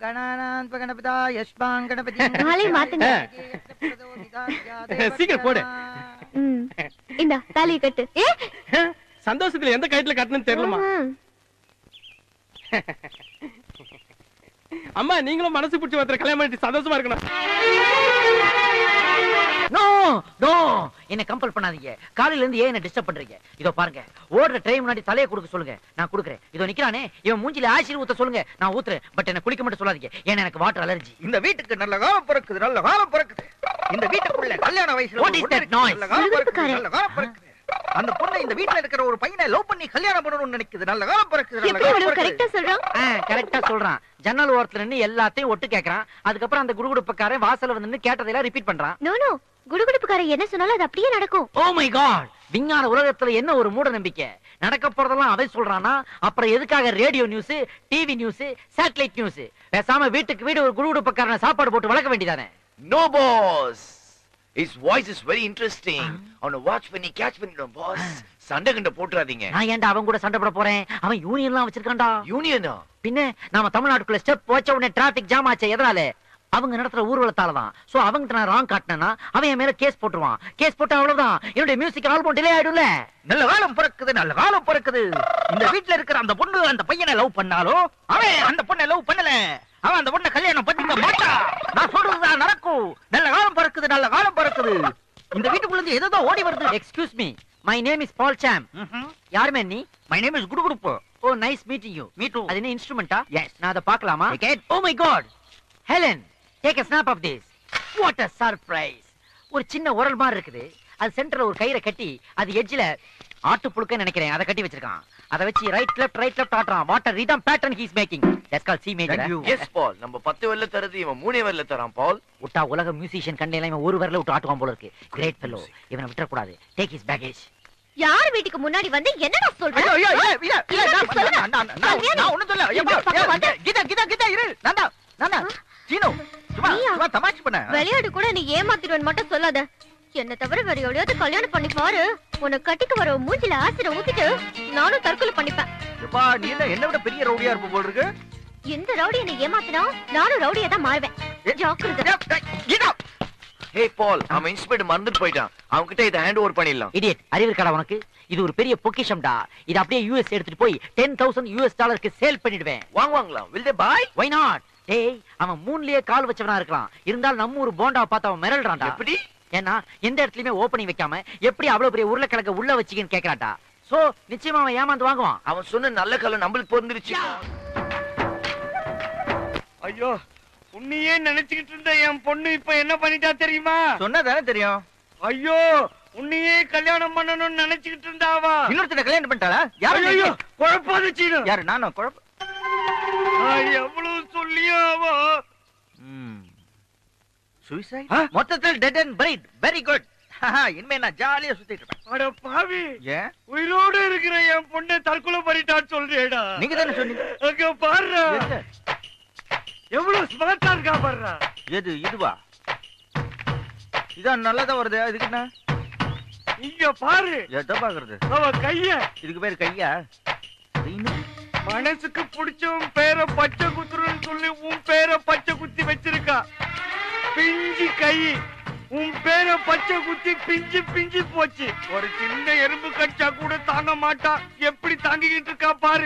கணானான் கணபதா யஷ்பாங் கணபதி மாலை மாத்துங்க. சீக்கிரம் போடு. ம். இந்தா தாலியை கட்டு ஏ சந்தோஷத்துல எந்த கயிற்றுல கட்டணும்னு தெரியலமா ம். அம்மா நீங்களும் மனசு பிடிச்சி ஒருத்தர் கல்யாணம் பண்ணிட்டு சந்தோஷமா இருக்கணும் நோ நோ என்ன கம்பல் பண்ணாதீங்க காலையில இருந்து ஏன் என்ன டிஸ்டர்ப் பண்றீங்க இதோ பாருங்க ஓடுற ட்ரெயின் முன்னாடி தலையை கொடுக்க சொல்லுங்க நான் கொடுக்குறேன் இதோ நிக்கிறானே இவன் மூஞ்சில ஆசிரியர் ஊத்த சொல்லுங்க நான் ஊத்துறேன் பட் என்ன குளிக்க மட்டும் சொல்லாதீங்க ஏன்னா எனக்கு வாட்டர் அலர்ஜி இந்த வீட்டுக்கு நல்ல காலம் பிறக்குது நல்ல காலம் பிறக்குது இந்த வீட்டுக்குள்ள கல்யாண வயசுல What ஒரு is பொண்ணு that இருக்கு. noise? நல்ல காலம் பிறக்குது விறுவிறுப்புக்காரன். நல்ல காலம் பிறக்குது அந்த பொண்ணு இந்த வீட்டுல இருக்கிற ஒரு பையனை லவ் பண்ணி கல்யாணம் பண்ணணும்னு நினைக்குது நல்ல காலம் பிறக்குது நல்ல எப்படி காலம் இவ்வளவு பிறக்குது கரெக்டா சொல்றான் கரெக்டா சொல்றான் ஜன்னல் ஓரத்துல நின்னு எல்லாத்தையும் ஒட்டு கேக்குறான் அதுக்கப்புறம் அந்த குடுகுடுப்பக்காரன் வாசல்ல வந்து நின்னு கேட்டதெல்லாம் ரிப்பீட் பண்றான் நோ நோ குடுகுடுப்புக்காரன் என்ன சொன்னாலும் அது அப்படியே நடக்கும் ஓ மை காட் விஞ்ஞான உலகத்துல என்ன ஒரு மூட நம்பிக்கை நடக்க போறதெல்லாம் அவன் சொல்றானா அப்புறம் எதுக்காக radio news TV news satellite news பேசாம வீட்டுக்கு வீடு ஒரு குடுகுடுப்பக்காரனை சாப்பாடு போட்டு வளர்க்க வேண்டியதானே No, boss. His voice is very interesting. அவனை வாட்ச் பண்ணி கேட்ச் பண்ணிடும் பாஸ் சண்டை கண்ட போட்டுறாதீங்க நான் ஏன்டா அவன் கூட சண்டை போட போறேன் அவன் யூனியன்லாம் வச்சிருக்கான்டா யூனியனா பின்ன நாம தமிழ்நாட்டுக்குள்ள ஸ்டெப் வச்ச உடனே டிராபிக் ஜாம் ஆச்சு எதனால அவங்க நடத்துற ஊர்வலத்தால தான் சோ அவங்கிட்ட நான் ராங் காட்டினேன்னா அவன் என் மேல கேஸ் போட்டுருவான் கேஸ் போட்டா அவ்வளவுதான் என்னுடைய மியூசிக் ஆல்பம் டிலே ஆயிடும்ல நல்ல காலம் பிறக்குது நல்ல காலம் பிறக்குது இந்த வீட்டுல இருக்கிற அந்த பொண்ணு அந்த பையனை லவ் பண்ணாலோ அவன் அந்த பொண்ணை லவ் பண்ணல அவன் அந்த பொண்ணை கல்யாணம் பண்ணிக்க மாட்டான் நான் சொல்றதுதான் நடக்கும் நல்ல காலம் பிறக்குது நல்ல காலம் பிறக்குது இந்த வீட்டுக்குள்ள இருந்து ஏதோ ஓடி வருது excuse me my name is Paul Sam யாருமே நீ my name is kudukuduppu oh nice meeting you me too அது என்ன இன்ஸ்ட்ருமெண்டா எஸ் நான் அதை பார்க்கலாமா Take it. Oh my god Helen take a snap off this what a surprise ஒரு சின்ன உரல் மாதிரி இருக்குது அது சென்டர்ல ஒரு கயிறை கட்டி அது எட்ஜ்ல ஆட்டு புழுக்கன்னு நினைக்கிறேன் அதை கட்டி வச்சிருக்கான் அதை வச்சு ரைட் லெஃப்ட் ரைட் லெஃப்ட் ஆட்டுறான் what a rhythm pattern he is making that's called C major Thank you. Yes Paul நம்ம பத்து வெள்ள தரது இவன் மூணே வெள்ள தரான் பால் விட்டா உலக மியூசிஷியன் கண்டையில இவன் ஒரு வரல விட்டு ஆட்டுவான் போல இருக்கு கிரேட் ஃபெல்லோ இவனை விட்டுற கூடாது டேக் his பேகேஜ் யார் வீட்டுக்கு முன்னாடி வந்து என்னடா சொல்ற ஐயோ, ஐயோ, இல்ல, இல்ல, இல்ல, இல்ல, நான் சொல்லுங்க. நான் நான் நான் சொல்லுங்க. நான் ஒண்ணும் சொல்லல. ஐயோ, இந்த பக்கம் ஐயோ, வந்து. கீதா, கீதா, கீதா, இரு. நான்தா, நான்தா. சீனு, சும்மா, நீயா? சும்மா தமாஷ் பண்ண. விளையாடு கூட நீ ஏமாத்திடுவேன்னு மட்டும் சொல்லாத என்ன தவிர வேற எவ்வளவு கல்யாணம் பண்ணி பாரு உன்னை கட்டிக்கு வர உன் மூஞ்சில ஆசிர ஊத்திட்டு நானும் தற்கொலை பண்ணிப்பேன் எப்பா, நீ என்ன என்னை விட பெரிய ரவுடியா இருப்ப போல இருக்கு எந்த ரவுடி என்னை ஏமாத்தினா நானும் ரவுடியா தான் மாறுவேன் ஏ, ஜாக்கிரதை ஏ, ஏ, கீதா. ஹே பால் அவன் இன்ஸ்பெக்டர் மறந்துட்டு போயிட்டான் அவன் கிட்ட இதை ஹேண்ட் ஓவர் பண்ணிடலாம் இடியட் அறிவு இருக்காடா உனக்கு இது ஒரு பெரிய பொக்கிஷம்டா இது அப்படியே யூஎஸ் எடுத்துட்டு போய் டென் தௌசண்ட் யூஎஸ் டாலருக்கு சேல் பண்ணிடுவேன் வாங்குவாங்களா will they buy why not டேய் அவன் மூணுலயே கால் வச்சவனா இருக்கலாம் இருந்தாலும் நம்ம ஊர் போண்டா பார்த்து அவன் மிரள்றான்டா எப்படி ஏன்னா எந்த இடத்துலயுமே ஓப்பனிங் வைக்காம எப்படி அவ்வளவு பெரிய உருளைக்கிழக்க உள்ள வச்சிக்கன்னு கேக்குறான்டா சோ நிச்சயமா அவன் ஏமாந்து வாங்குவான் அவன் சொன்ன நல்ல காலம் நம்மளுக்கு பொருந்துருச்சு ஐயோ உன்னையே நினைச்சுக்கிட்டு இருந்த என் பொண்ணு இப்ப என்ன பண்ணிட்டா தெரியுமா சொன்னதானே தெரியும் ஐயோ உன்னையே கல்யாணம் பண்ணணும்னு நினைச்சுக்கிட்டு இருந்தாவா இன்னொருத்தனை கல்யாணம் பண்ணிட்டாளா யாரு ஐயோ நீ? குழப்பாது சீனு யாரு நானும் குழப்ப நான் எவ்வளவு சொல்லியும் அவ சூசைட் ஆ? மொத்தத்தில் dead and bright very good இனிமே நான் ஜாலியா சுத்திட்டு இருப்பேன் அட பாவி ஏன் உயிரோடு இருக்கிற என் பொண்ணை தற்கொலை பண்ணிட்டான்னு சொல்றியேடா நீங்க தானே சொன்னீங்க அங்க பாருடா எங்க? எவ்வளவு ஸ்மார்ட்டா இருக்கா பாருடா எது இதுவா இதான் நல்லதா வருது இதுக்கு என்ன இங்க பாரு எதை பாக்குறது அவ கைய இதுக்கு பேர் கையா இன்னும் மனசுக்கு பிடிச்சவன் பேரை பச்சை குத்துறன்னு சொல்லி உன் பேரை பச்சை குத்தி வச்சிருக்கா பிஞ்சு கை உன் பேரை பச்சை குத்தி பிஞ்சு பிஞ்சு போச்சு ஒரு சின்ன எறும்பு கடிச்சா கூட தாங்க மாட்டா எப்படி தாங்கிக்கிட்டு இருக்கா பாரு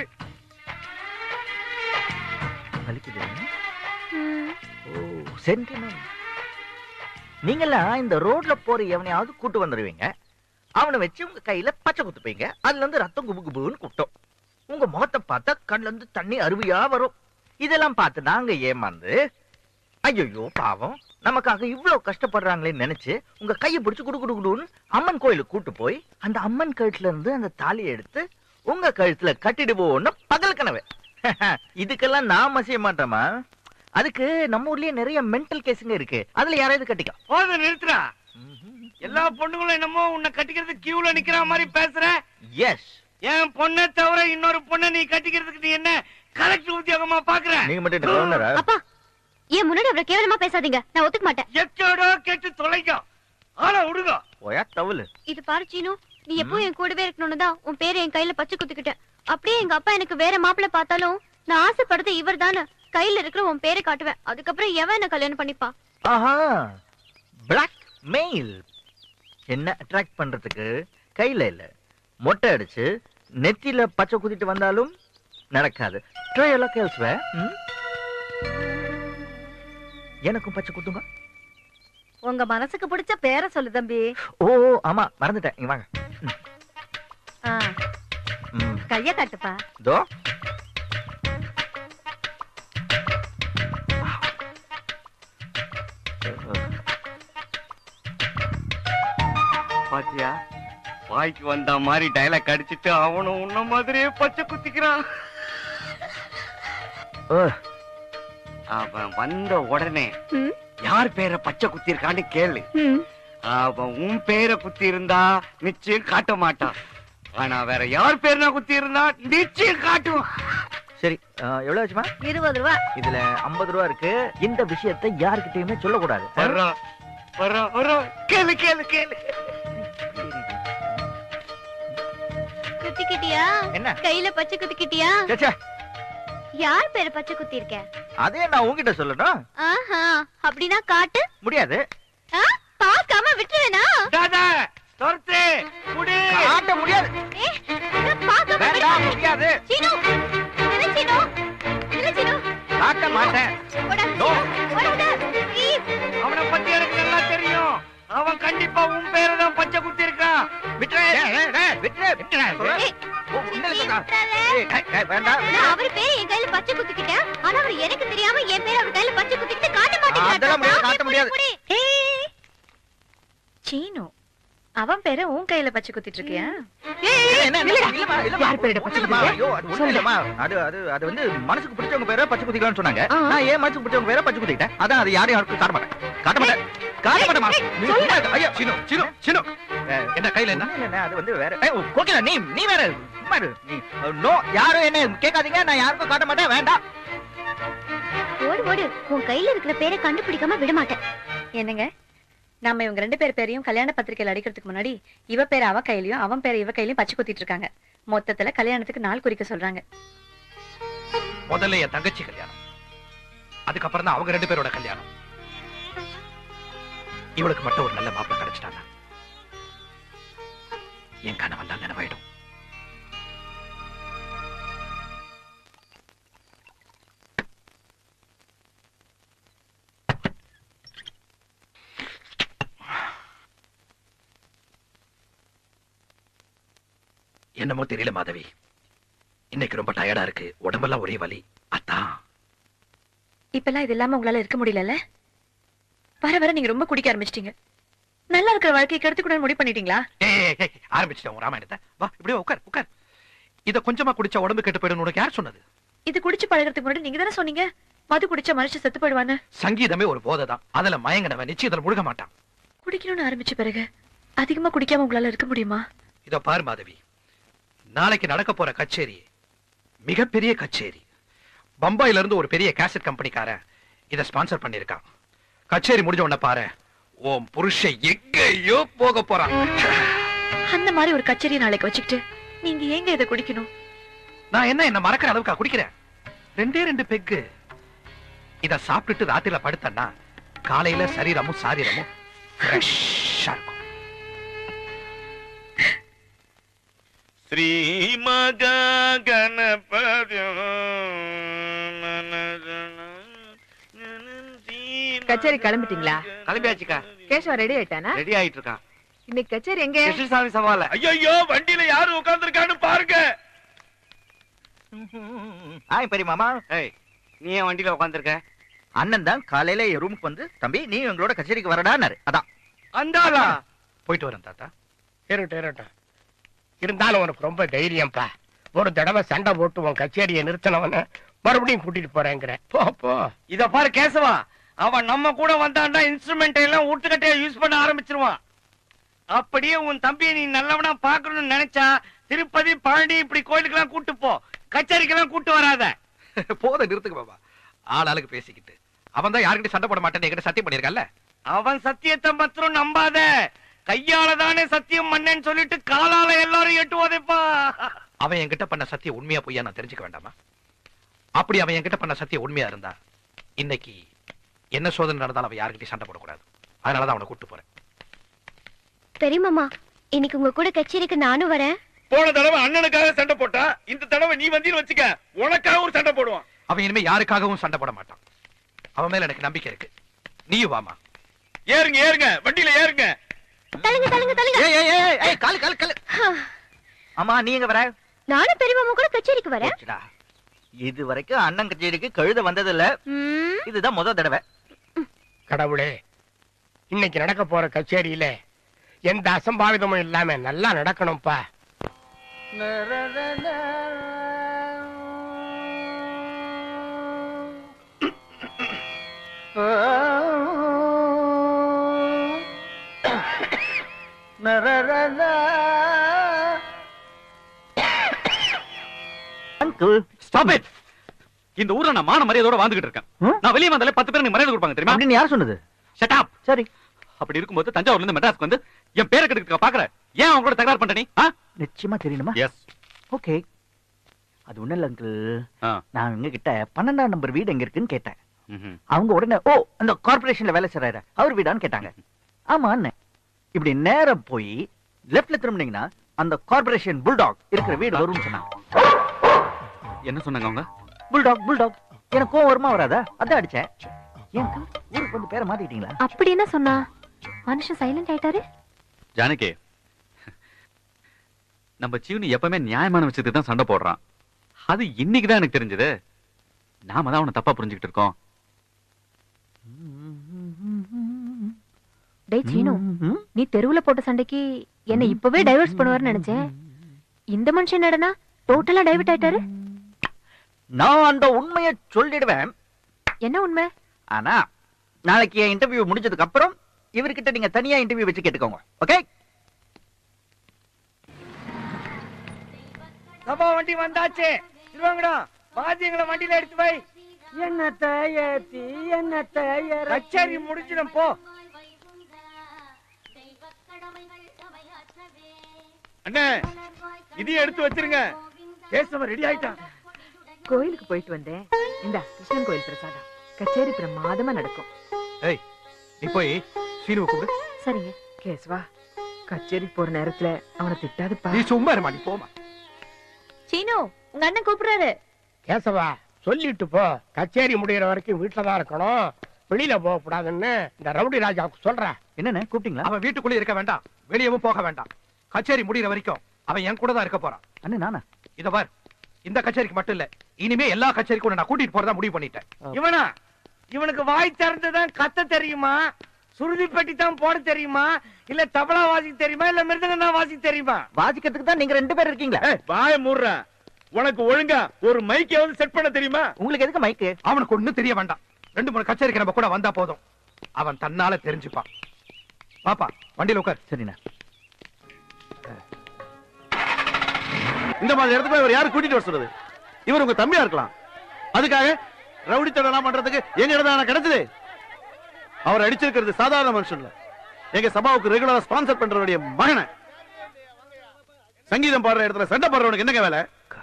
வலிக்குது ம், ஓ சென்டிமெண்ட் நீங்கெல்லாம் இந்த ரோட்ல போற எவனையாவது கூட்டு வந்துருவீங்க அவனை வச்சு உங்க கையில பச்சை குத்துப்பீங்க அதுல இருந்து ரத்தம் குபு குபுன்னு குட்டும் உங்க முகத்தை பார்த்தா கண்ணுல இருந்து தண்ணி அருவியா வரும் இதெல்லாம் பார்த்து நாங்க ஏமாந்து ஐயோ பாவம் நமக்காக இவ்வளவு கஷ்டப்படுறாங்களேன்னு நினைச்சு உங்க கையை பிடிச்சு குடு குடு குடுன்னு அம்மன் கோயிலுக்கு கூட்டு போய் அந்த அம்மன் கழுத்துல இருந்து அந்த தாலியை எடுத்து உங்க கழுத்துல கட்டிடுவோம்னு பகல் கனவு இதுக்கெல்லாம் நாம செய்ய மாட்டோமா அதுக்கு நம்ம ஊர்லயே நிறைய மென்டல் கேஸுங்க இருக்கு அதுல யாராவது கட்டிக்கோ போத நிறுத்துறா எல்லா பொண்ணுங்களும் என்னமோ உன்னை கட்டிக்கிறது கியூல நிக்கிற மாதிரி பேசுற எஸ் என் பொண்ணை தவிர இன்னொரு பொண்ணை நீ கட்டிக்கிறதுக்கு நீ என்ன கலெக்டர் உத்தியோகமா பாக்குற நீங்க மட்டும் என்ன கவர்னரா அப்பா என் முன்னாடி அவ்வளவு கேவலமா பேசாதீங்க நான் ஒத்துக்க மாட்டேன் எச்சோடோ கேட்டு தொலைக்கும் ஆனா விடுங்க போயா தவளு இது பாரு சீனு நீ எப்போ என் கூடவே இருக்கணும்னு தான் உன் பேரை என் கையில பச்சை குத்துக்கிட்ட அப்படியே எங்க அப்பா எனக்கு வேற மாப்பிள்ளை பார்த்தாலும் நான் ஆசைப்படுறது இவர் தானே கையில இருக்கிற உன் பேரை காட்டுவேன் அதுக்கப்புறம் எவன் என்ன கல்யாணம் பண்ணிப்பா ஆஹா பிளாக் மெயில் என்ன அட்ராக்ட் பண்றதுக்கு கையில இல்ல மொட்டை அடிச்சு நெத்தியில பச்சை குத்திட்டு வந்தாலும் நடக்காது ட்ரை எல்லாம் கேள்ஸ்வே எனக்கும் பச்சை குத்துங்க உங்க மனசுக்கு பிடிச்ச பேரை சொல்லு தம்பி ஓ ஆமா மறந்துட்டேன் இங்க வாங்க ஆ, ம், கைய காட்டுப்பா இதோ பாத்தியா வாய்க்கு வந்த மாதிரி டைலாக் அடிச்சிட்டு அவனும் உன்ன மாதிரியே பச்சை குத்திக்கிறான் ஓ, அவன் வந்த உடனே ம். யார் பேரை பச்சை குத்தி இருக்கான்னு கேளு ம். அவன் உன் பேரை குத்தி இருந்தா நிச்சயம் காட்ட மாட்டான் ஆனா வேற யார் பேர்னா குத்தி இருந்தா நிச்சயம் காட்டுவான் சரி ஆ, எவ்வளவு ஆச்சுமா இருபது ரூபா இதுல 50 ரூபா இருக்கு இந்த விஷயத்தை யாருக்கிட்டயுமே சொல்லக்கூடாது வர்றா வர்றா வர்றா கேளு கேளு கேளு குத்திக்கிட்டியா என்ன கையில பச்சை குத்திக்கிட்டியா சே, சே, யார் பேரை பச்சை குத்தி இருக்க அதே நான் உங்ககிட்ட சொல்லணும் ஆஹா அப்படின்னா காட்டு முடியாது ஆ, பார்க்காம விட்டுருவேனா தாதா துரத்து குடி காட்ட முடியாது ஏ, நான் பார்க்காம வேண்டாம் விட்டுருவேன். முடியாது சீனு இல்ல சீனு இல்ல சீனு காட்ட மாட்டேன் போடா. No. போடாத. Please. அவனை பத்தி எனக்கு நல்லா தெரியும் அவன் கண்டிப்பா உன் பேரை தான் பச்சை குத்தி இருக்கான் விட்டுரு டேய், டேய், விட்டுரு விட்டுரு சொல்றேன். ஏய், ஓ, உன்னை விட்டுருக்கா? விட்டுறாத. ஏய், ஏய், ஏய், வேண்டாம் நான் அவர் பேரை என் கையில பச்சை குத்திக்கிட்டேன் ஆனா அவர் எனக்கு தெரியாம என் பேரை அவர் கையில பச்சை குத்திக்கிட்டு காட்ட அதெல்லாம் முடியாது, காட்ட மாட்டேங்கிறார் முடியாது. புடி, புடி. ஏய், சீனு அவன் பேரை உன் கையில பச்சை குத்திட்டு இருக்கியா இல்ல, என்ன, என்ன, இல்லம்மா, இல்லம்மா. யார் பேருடா பச்சை இல்லம்மா, குத்திருக்க? ஐயோ, அது ஒண்ணும் இல்லம்மா. அது அது அது வந்து மனசுக்கு பிடிச்சவங்க பேரை பச்சை குத்திக்கலாம்னு சொன்னாங்க ஆ. நான் ஏன் மனசுக்கு பிடிச்சவங்க பேரை பச்சை குத்திக்கிட்டேன் அதான் அது யாரையும் யாருக்கும் காட்ட மாட்டேன் காட்ட மாட்டேன் காட்ட மாட்டேமா நீ சும்மா இரு. ஐயோ சினு சினு சினு என்ன கையில என்ன இல்ல அது வந்து வேற ஏய், கோகிலா நீ நீ வேற சும்மா இரு. நீ நோ யாரும் என்ன கேட்காதீங்க நான் யாருக்கும் காட்ட மாட்டேன் வேண்டாம் ஓடு ஓடு உன் கையில இருக்கிற பேரை கண்டுபிடிக்காம விட மாட்டேன் என்னங்க நம்ம இவங்க ரெண்டு பேர் பேரையும் கல்யாண பத்திரிக்கையில அடிக்கிறதுக்கு முன்னாடி இவ பேரை அவ கையிலயும் அவன் பேரை இவ கையிலயும் பச்சை குத்திட்டு இருக்காங்க மொத்தத்துல கல்யாணத்துக்கு நாள் குறிக்க சொல்றாங்க முதல்ல என் தங்கச்சி கல்யாணம் அதுக்கப்புறம் தான் அவங்க ரெண்டு பேரோட கல்யாணம் இவளுக்கு மட்டும் ஒரு நல்ல மாப்பிள்ளை கிடைச்சிட்டாங்க என் கனவெல்லாம் நினைவாயிடும் என்னமோ தெரியல மாதவி இன்னைக்கு ரொம்ப டயர்டா இருக்கு உடம்பெல்லாம் ஒரே வலி அதான் இப்பெல்லாம் இது இல்லாம உங்களால இருக்க முடியலல்ல வர வர நீங்க ரொம்ப குடிக்க ஆரம்பிச்சிட்டீங்க நல்லா இருக்கிற வாழ்க்கையை கெடுத்துக்கூட முடிவு பண்ணிட்டீங்களா ஏய், ஏய், ஏய், ஆரம்பிச்சிட்டேன் உன் ராமாயணத்தை வா இப்படியே உட்கார் உட்கார் இத கொஞ்சமா குடிச்சா உடம்பு கெட்டு போயிடும் உனக்கு யார் சொன்னது இது குடிச்சு பழகிறதுக்கு முன்னாடி நீங்க தானே சொன்னீங்க மது குடிச்ச மனுஷன் செத்து போயிடுவான்னு சங்கீதமே ஒரு போதை தான் அதுல மயங்கினவன் நிச்சயத்துல முழுக மாட்டான் குடிக்கணும்னு ஆரம்பிச்ச பிறகு அதிகமா குடிக்காம உங்களால இருக்க முடியுமா இதோ பாரு மாதவி நாளைக்கு நடக்க போற கச்சேரி மிகப்பெரிய கச்சேரி பம்பாயில இருந்து ஒரு பெரிய கேசட் கம்பெனிக்காரன் இத ஸ்பான்சர் பண்ணிருக்கான் கச்சேரி முடிஞ்ச உடனே பாரு உன் புருஷன் எங்கேயோ போக போறான் அந்த மாதிரி ஒரு கச்சேரி நாளைக்கு வச்சுக்கிட்டு நீங்க ஏங்க இதை குடிக்கணும் நான் என்ன என்ன மறக்கிற அளவுக்கா குடிக்கிறேன் ரெண்டே ரெண்டு பெக்கு இத சாப்பிட்டுட்டு ராத்திரில படுத்தேன்னா காலையில சரீரமும் சாரீரமும் ஃப்ரெஷ்ஷா இருக்கும் ஸ்ரீ மகா கணபதி கச்சேரி கிளம்பிட்டீங்களா கிளம்பியாச்சுக்கா கேசவ ரெடி ஆயிட்டானா ரெடி ஆயிட்டு இருக்கான் இன்னைக்கு கச்சேரி எங்க கிருஷ்ணசாமி சவால ஐயோ வண்டியில யாரு உட்கார்ந்துருக்கான்னு பாருங்க ஆய் பெரிய மாமா ஏய் நீ ஏன் வண்டியில உட்கார்ந்துருக்க அண்ணன் தான் காலையில என் ரூமுக்கு வந்து தம்பி நீ எங்களோட கச்சேரிக்கு வரடான்னாரு அதான் அந்தாளா போயிட்டு வரேன் தாத்தா இருக்கட்டும் இருக்கட்டும் இருந்தாலும் உனக்கு ரொம்ப தைரியம்ப்பா ஒரு தடவை சண்டை போட்டு உன் கச்சேரியை நிறுத்தினவன மறுபடியும் கூட்டிட்டு போறேங்கிற போ போ இத பாரு கேசவா அவன் நம்ம கூட வந்தான்னா இன்ஸ்ட்ருமெண்ட் எல்லாம் ஊட்டுக்கட்டையா யூஸ் பண்ண ஆரம்பிச்சிருவான் அப்படியே உன் தம்பியை நீ நல்லவனா பாக்கணும்னு நினைச்சா திருப்பதி பழனி இப்படி கோயிலுக்கெல்லாம் கூட்டு போ கச்சேரிக்கெல்லாம் கூட்டு வராத போத நிறுத்துக்கு பாபா ஆள் ஆளுக்கு பேசிக்கிட்டு அவன் தான் யாருக்கிட்ட சண்டை போட மாட்டேன்னு என்கிட்ட சத்தியம் பண்ணிருக்கல அவன் சத்தியத்தை மாத்திரம் நம்பாத கையால தானே சத்தியம் பண்ணேன்னு சொல்லிட்டு காலால எல்லாரும் எட்டு உதைப்பா அவன் என்கிட்ட பண்ண சத்தியம் உண்மையா பொய்யா நான் தெரிஞ்சுக்க வேண்டாமா அப்படி அவன் என்கிட்ட பண்ண சத்தியம் உண்மையா இருந்தா இன்னைக்கு என்ன சோதனை நடந்தாலும் அவன் யாருக்கிட்டையும் சண்டை போடக்கூடாது அதனாலதான் அவனை கூட்டு போறேன் பெரியமாமா இன்னைக்கு உங்க கூட கச்சேரிக்கு நானும் வரேன் போன தடவை அண்ணனுக்காக சண்டை போட்டா இந்த தடவை நீ வந்தீன்னு வச்சுக்க உனக்காக ஒரு சண்டை போடுவான் அவன் இனிமே யாருக்காகவும் சண்டை போட மாட்டான் அவன் மேல எனக்கு நம்பிக்கை இருக்கு நீயும் வாமா ஏறுங்க ஏறுங்க வண்டியில ஏறுங்க தள்ளுங்க தள்ளுங்க தள்ளுங்க ஏய் ஏய் ஏய், ஏய் காலு காலு காலு ஆமா நீ எங்க வர நானும் பெரியமாமா கூட கச்சேரிக்கு வரேன் போச்சுடா. இது வரைக்கும் அண்ணன் கச்சேரிக்கு கழுத வந்ததில்ல ம், இதுதான் முத தடவை கடவுளே இன்னைக்கு நடக்க போற கச்சேரியில எந்த அசம்பாவிதமும் இல்லாம நல்லா நடக்கணும்ப்பா அங்கிள் ஸ்டாப் இட் இந்த ஊர்ல நான் மான மரியாதையோட வாழ்ந்துகிட்டு இருக்கேன் ம்? நான் வெளியே வந்தாலே பத்து பேர் எனக்கு மரியாதை கொடுப்பாங்க தெரியுமா அப்படின்னு யார் சொன்னது ஷட் அப் சரி அப்படி இருக்கும்போது தஞ்சாவூர்ல இருந்து மெட்ராஸ்க்கு வந்து என் பேரை கெடுக்க பாக்குற ஏன் அவங்க கூட தகராறு பண்ற நீ நிச்சயமா தெரியணுமா எஸ் ஓகே அது ஒண்ணும் இல்ல அங்கிள் நான் உங்க கிட்ட பன்னெண்டாம் நம்பர் வீடு எங்க இருக்குன்னு கேட்டேன் அவங்க உடனே ஓ அந்த கார்பரேஷன்ல வேலை செய்யறாரு அவர் வீடான்னு கேட்டாங்க ஆமா அண்ணன் இப்படி நேரம் போய் லெஃப்ட்ல திரும்பினீங்கன்னா அந்த கார்பரேஷன் புல்டாக் இருக்கிற வீடு வரும்னு சொன்னாங்க என்ன சொன்னாங்க அவங்க புல்டாக் புல்டாக் எனக்கு கோவம் வருமா வராதா அதான் அடிச்சேன் ஏன் uncle? ஊருக்கு வந்து பேரை மாத்திட்டீங்களா அப்படி என்ன சொன்னா மனுஷன் சைலண்ட் ஆயிட்டாரு ஜானகி நம்ம சீவனி எப்பவுமே நியாயமான விஷயத்துக்கு தான் சண்டை போடுறான் அது இன்னைக்கு தான் எனக்கு தெரிஞ்சது நாம தான் அவனை தப்பா புரிஞ்சுக்கிட்டு இருக்கோம் டேய் சீனு நீ தெருவுல போட்ட சண்டைக்கு என்ன இப்பவே டைவர்ஸ் பண்ணுவாருன்னு நினைச்சேன் இந்த மனுஷன் என்னடனா டோட்டலா டைவர்ட் ஆயிட்டாரு நான் அந்த உண்மையை சொல்லிடுவேன் என்ன உண்மை ஆனா நாளைக்கு என் இன்டர்வியூ முடிஞ்சதுக்கு அப்புறம் இவர்கிட்ட நீங்க தனியா இன்டர்வியூ வச்சு கேட்டுக்கோங்க ஓகே சபா வண்டி வந்தாச்சு திருவாங்கடம் வாத்தியங்களை வண்டியில எடுத்து வை என்னத்தை ஏத்தி என்னத்தை கச்சேரி முடிச்சிடும் போ அண்ணே இதையும் எடுத்து வச்சிருங்க கேசவன் ரெடி ஆயிட்டான் கோயிலுக்கு போயிட்டு வந்தேன் இந்த கிருஷ்ணன் கோயில் பிரசாதம் கச்சேரி பிரமாதமா நடக்கும் ஏய் நீ போய் சீனுவை கூப்பிடு சரிங்க கேஸ்வா கச்சேரி போற நேரத்துல அவனை திட்டாதுப்பா நீ சும்மா இருமா நீ போமா சீனு உங்க அண்ணன் கூப்பிடுறாரு கேசவா சொல்லிட்டு போ கச்சேரி முடியிற வரைக்கும் வீட்டுல தான் இருக்கணும் வெளியில போக கூடாதுன்னு இந்த ரவுடி ராஜாவுக்கு சொல்றேன் என்னண்ணே கூப்பிட்டீங்களா அவன் வீட்டுக்குள்ளே இருக்க வேண்டாம் வெளியவும் போக வேண்டாம் கச்சேரி முடியிற வரைக்கும் அவன் என் கூட தான் இருக்க போறான் அண்ணே நானா இத பார் இந்த கச்சேரிக்கு மட்டும் இல்ல இனிமே எல்லா கச்சேரிக்கும் உன்னை நான் கூட்டிட்டு போறதா முடிவு பண்ணிட்டேன் இவனா இவனுக்கு வாய் திறந்துதான் கத்த தெரியுமா சுருதி பெட்டி தான் போட தெரியுமா இல்ல தபலா வாசிக்க தெரியுமா இல்ல மிருதங்கம் தான் வாசிக்க தெரியுமா வாசிக்கிறதுக்கு தான் நீங்க ரெண்டு பேர் இருக்கீங்களா ஏய், வாய மூடுற உனக்கு ஒழுங்கா ஒரு மைக்கை வந்து செட் பண்ண தெரியுமா உங்களுக்கு எதுக்கு மைக்கு அவனுக்கு ஒண்ணும் தெரிய வேண்டாம் ரெண்டு மூணு கச்சேரிக்கு நம்ம கூட வந்தா போதும் அவன் தன்னால தெரிஞ்சுப்பான் பாப்பா வண்டியில உட்கார் சரிண்ணா இந்த மாதிரி இடத்துக்கு இவர் யாரு கூட்டிட்டு வர சொல்றது இவர் உங்க தம்பியா இருக்கலாம் அதுக்காக ரவுடி தடலாம் பண்றதுக்கு எங்க இடம் கிடைச்சது அவர் அடிச்சிருக்கிறது சாதாரண மனுஷன் இல்ல எங்க சபாவுக்கு ரெகுலரா ஸ்பான்சர் பண்றவருடைய மகனை சங்கீதம் பாடுற இடத்துல சண்டை போடுறவனுக்கு என்னங்க வேலை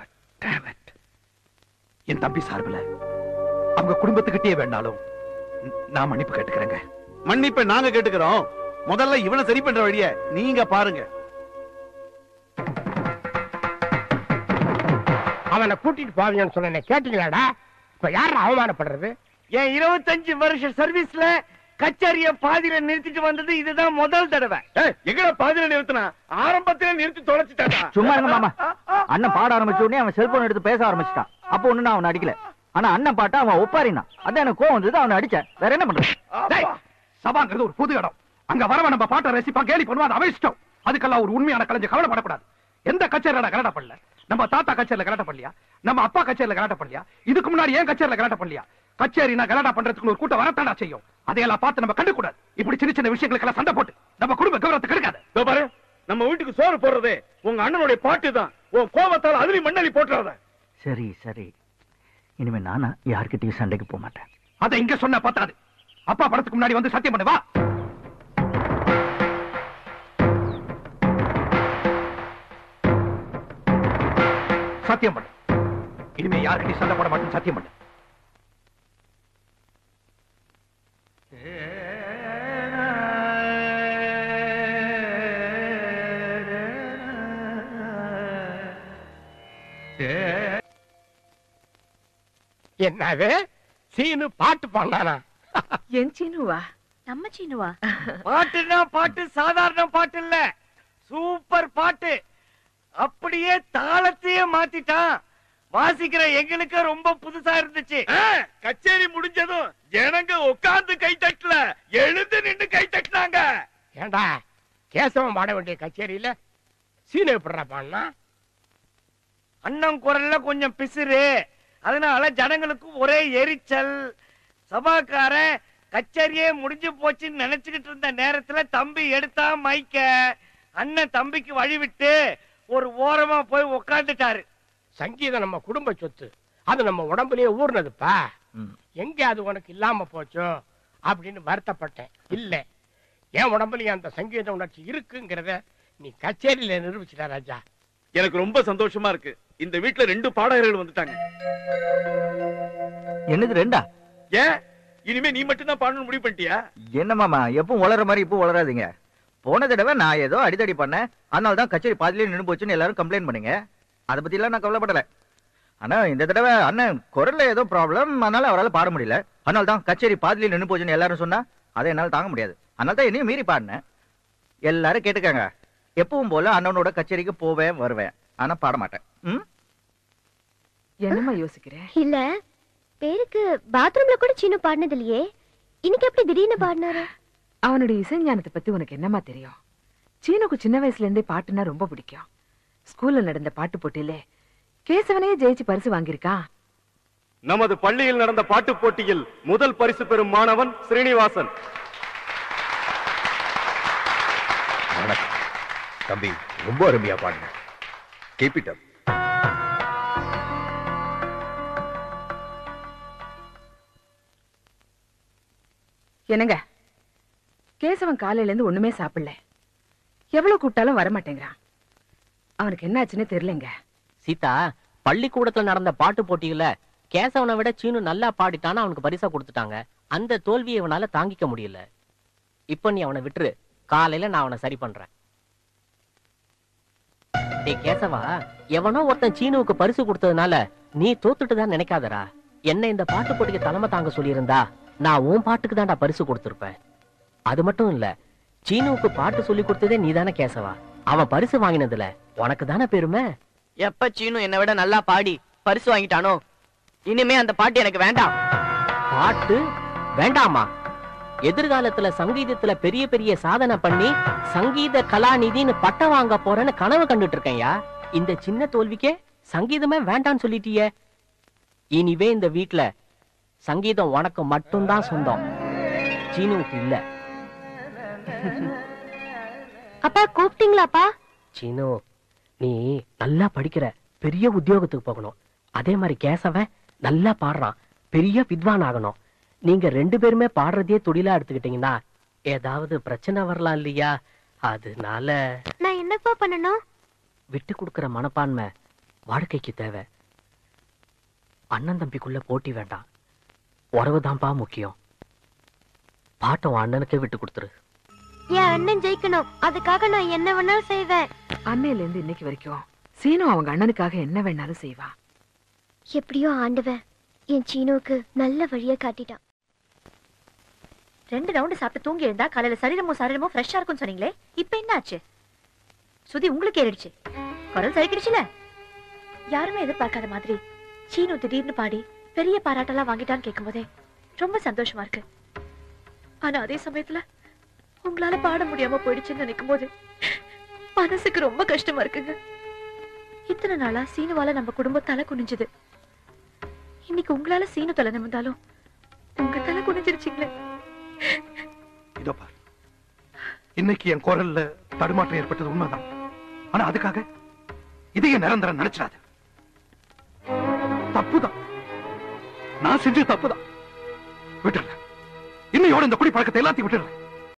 என் தம்பி சார்பில் அவங்க குடும்பத்துக்கிட்டே வேணாலும் ந- நான் மன்னிப்பு கேட்டுக்கிறேங்க மன்னிப்பை நாங்க கேட்டுக்கிறோம் முதல்ல இவனை சரி பண்ற வழிய நீங்க பாருங்க அவனை கூட்டிட்டு போவீங்கன்னு சொன்ன கேட்டீங்களாடா இப்ப யார அவமானப்படுறது என் இருபத்தஞ்சு வருஷ சர்வீஸ்ல கச்சேரிய பாதியில நிறுத்திட்டு வந்தது இதுதான் முதல் தடவை ஏய், எங்கடா பாதியில நிறுத்தினா ஆரம்பத்துல நிறுத்தி தொலைச்சிட்டாடா சும்மா இருங்க மாமா அண்ணன் பாட ஆரம்பிச்ச உடனே அவன் செல்போன் எடுத்து பேச ஆரம்பிச்சிட்டான் அப்போ ஒண்ணு நான் அவனை அடிக்கல ஆனா அண்ணன் பாட்டா அவன் ஒப்பாரினான் அதான் எனக்கு கோவம் வந்தது அவனை அடிச்சேன் வேற என்ன பண்றது டேய், சபாங்கிறது ஒரு புது இடம் அங்க வரவன் நம்ம பாட்டை ரசிப்பான் கேலி பண்ணுவான் அது அவன் இஷ்டம் அதுக்கெல்லாம் ஒரு உண்மையான கலைஞர் கவலைப்படக்கூடாது எந்த கச்சேரியில கலாட்டா பண்ணல நம்ம தாத்தா கச்சேரியில கலாட்டா பண்ணலையா நம்ம அப்பா கச்சேரியில கலாட்டா பண்ணலையா இதுக்கு முன்னாடி ஏன் கச்சேரியில கலாட்டா பண்ணலையா கச்சேரினா கலாட்டா பண்றதுக்கு ஒரு கூட்டம் வரத்தாடா செய்யும் அதையெல்லாம் பார்த்து நம்ம கண்டுக்கூடாது இப்படி சின்ன சின்ன விஷயங்களுக்கெல்லாம் சண்டை போட்டு நம்ம குடும்ப கௌரவத்தை கெடுக்காது இதோ பாரு நம்ம வீட்டுக்கு சோறு போடுறதே உங்க அண்ணனுடைய பாட்டு தான் உன் கோபத்தால் அதுலயும் மண்ணலி போட்டுறாத சரி சரி இனிமே நானா யார்கிட்டயும் சண்டைக்கு போக மாட்டேன் அதை இங்க சொன்ன பத்தாது அப்பா படத்துக்கு முன்னாடி வந்து சத்தியம் பண்ணு வா சத்தியம் பண்ணு இனிமே யார்கிட்டயும் சண்டை போட மாட்டேன் சத்தியம் பண்ணு என்னது சீனு பாட்டு பாடினானா என் சீனுவா நம்ம சீனுவா பாட்டுனா பாட்டு சாதாரண பாட்டு இல்ல சூப்பர் பாட்டு அப்படியே தாளத்தையே மாத்திட்டான் வாசிக்கிற எங்களுக்கு ரொம்ப புதுசா இருந்துச்சு கச்சேரி முடிஞ்சதும் ஜனங்க உட்கார்ந்து கை தட்டல எழுந்து நின்னு கை தட்டினாங்க ஏண்டா கேசவன் பாட வேண்டிய கச்சேரியில சீனு எப்படிடா பாடினா அண்ணன் குரல்ல கொஞ்சம் பிசுறு அதனால ஜனங்களுக்கு ஒரே எரிச்சல் சபாக்காரன் கச்சேரியே முடிஞ்சு போச்சுன்னு நினைச்சுக்கிட்டு இருந்த நேரத்துல தம்பி எடுத்தா மைக்க அண்ணன் தம்பிக்கு வழி விட்டு ஒரு ஓரமா போய் உக்காந்துட்டாரு சங்கீதம் நம்ம குடும்ப சொத்து அது நம்ம உடம்புலயே ஊர்னதுப்பா ம். எங்க அது உனக்கு இல்லாம போச்சோ அப்படின்னு வருத்தப்பட்டேன் இல்ல என் உடம்புலயும் அந்த சங்கீத உணர்ச்சி இருக்குங்கிறத நீ கச்சேரியில நிரூபிச்சிட்ட ராஜா எனக்கு ரொம்ப சந்தோஷமா இருக்கு இந்த வீட்டுல ரெண்டு பாடகர்கள் வந்துட்டாங்க என்னது ரெண்டா ஏன் இனிமே நீ மட்டும் தான் பாடணும்னு முடிவு பண்ணிட்டியா என்ன மாமா எப்பவும் வளர மாதிரி இப்போ வளராதீங்க போன தடவை நான் ஏதோ அடிதடி பண்ணேன் அதனால தான் கச்சேரி பாதியிலே நின்று போச்சுன்னு எல்லாரும் கம்ப்ளைண்ட் பண்ணுங்க அதை பத்திலாம் நான் கவலைப்படல ஆனா இந்த தடவை அண்ணன் குரல்ல ஏதோ ப்ராப்ளம் அதனால அவரால் பாட முடியல அதனால தான் கச்சேரி பாதியிலே நின்று போச்சுன்னு எல்லாரும் சொன்னா அதை என்னால தாங்க முடியாது அதனால தான் என்னையும் மீறி பாடினேன் எல்லாரும் கேட்டுக்கங்க எப்பவும் போல அண்ணனோட கச்சேரிக்கு போவேன் வருவேன் ஆனா பாட மாட்டேன் ம் என்னம்மா யோசிக்கிறேன் இல்ல பேருக்கு பாத்ரூம்ல கூட சீனு பாடினது இல்லையே இன்னைக்கு எப்படி திடீர்னு பாடினாரு அவனுடைய இசைஞானத்தை பத்தி உனக்கு என்னம்மா தெரியும் சீனுக்கு சின்ன வயசுல இருந்தே பாட்டுனா ரொம்ப பிடிக்கும் ஸ்கூல்ல நடந்த பாட்டு போட்டியில கேசவனே ஜெயிச்சு பரிசு வாங்கியிருக்கான் நமது பள்ளியில் நடந்த பாட்டு போட்டியில் முதல் பரிசு பெறும் மாணவன் ஸ்ரீனிவாசன் தம்பி ரொம்ப அருமையா பாடுங்க கீப் இட் அப் என்னங்க கேசவன் காலையில இருந்து ஒண்ணுமே சாப்பிடல எவ்வளவு கூப்பிட்டாலும் வர மாட்டேங்கிறான் அவனுக்கு என்னாச்சுன்னு தெரியலங்க சீதா பள்ளிக்கூடத்துல நடந்த பாட்டு போட்டியில கேசவனை விட சீனு நல்லா பாடிட்டான்னு அவனுக்கு பரிசா கொடுத்துட்டாங்க அந்த தோல்வியை இவனால தாங்கிக்க முடியல இப்ப நீ அவனை விட்டுரு காலையில நான் அவனை சரி பண்றேன் டேய் கேசவா எவனோ ஒருத்தன் சீனுவுக்கு பரிசு கொடுத்ததுனால நீ தோத்துட்டு தான் நினைக்காதடா என்ன இந்த பாட்டு போட்டிக்கு தலைமை தாங்க சொல்லியிருந்தா நான் உன் பாட்டுக்கு தான்டா பரிசு கொடுத்திருப்பேன் அது மட்டும் இல்ல சீனுவுக்கு பாட்டு சொல்லி கொடுத்ததே நீதானே கேசவா அவன் பரிசு வாங்கினதுல உனக்கு தானே பெருமை எப்ப சீனு என்னை விட நல்லா பாடி பரிசு வாங்கிட்டானோ இனிமே அந்த பாட்டு எனக்கு வேண்டாம் பாட்டு வேண்டாமா எதிர்காலத்துல சங்கீதத்துல பெரிய பெரிய சாதனை பண்ணி சங்கீத கலாநிதின்னு பட்டம் வாங்க போறேன்னு கனவு கண்டுட்டு இருக்கேன்யா இந்த சின்ன தோல்விக்கே சங்கீதமே வேண்டான்னு சொல்லிட்டியே இனிவே இந்த வீட்ல சங்கீதம் உனக்கு மட்டும்தான் சொந்தம் சீனுவுக்கு இல்ல அப்பா கூப்பிட்டீங்களாப்பா சீனு நீ நல்லா படிக்கிற பெரிய உத்தியோகத்துக்கு போகணும் அதே மாதிரி கேசவன் நல்லா பாடுறான் பெரிய வித்வான் ஆகணும் நீங்க ரெண்டு பேருமே பாடுறதையே தொழிலா எடுத்துக்கிட்டீங்கன்னா ஏதாவது பிரச்சனை வரலாம் இல்லையா அதனால நான் என்னப்பா பண்ணணும் விட்டு கொடுக்கிற மனப்பான்மை வாழ்க்கைக்கு தேவை அண்ணன் தம்பிக்குள்ள போட்டி வேண்டாம் உறவுதான்ப்பா முக்கியம் பாட்டை உன் அண்ணனுக்கே விட்டு கொடுத்துரு என் அண்ணன் ஜெயிக்கணும் அதுக்காக நான் என்ன வேணாலும் செய்வேன் அன்னையில இருந்து இன்னைக்கு வரைக்கும் சீனு அவங்க அண்ணனுக்காக என்ன வேணாலும் செய்வா எப்படியோ ஆண்டவன் என் சீனுவுக்கு நல்ல வழியை காட்டிட்டான் ரெண்டு ரவுண்டு சாப்பிட்டு தூங்கி எழுந்தா காலையில சரீரமும் சரீரமும் ஃப்ரெஷ்ஷா இருக்கும்னு சொன்னீங்களே இப்ப என்ன ஆச்சு சுதி உங்களுக்கு ஏறிடுச்சு குரல் சரிக்கிடுச்சுல யாருமே எதிர்பார்க்காத மாதிரி சீனு திடீர்னு பாடி பெரிய பாராட்டெல்லாம் வாங்கிட்டான்னு கேட்கும்போதே ரொம்ப சந்தோஷமா இருக்கு ஆனா அதே சமயத்துல உங்களால பாட முடியாம போயிடுச்சுன்னு நினைக்கும் போது மனசுக்கு ரொம்ப கஷ்டமா இருக்குங்க இத்தனை நாளா சீனுவால நம்ம குடும்பம் தலை குனிஞ்சுது இன்னைக்கு உங்களால சீனு தலை நிமிந்தாலும் உங்க தலை குனிஞ்சிருச்சுங்களே இதோ பார் இன்னைக்கு என் குரல்ல தடுமாற்றம் ஏற்பட்டது உண்மைதான் ஆனா அதுக்காக இதையே நிரந்தரம் நினைச்சிடாத தப்புதான் நான் செஞ்சது தப்புதான் விட்டுறேன் இன்னையோட இந்த குடி பழக்கத்தை எல்லாத்தையும் விட்டுறேன்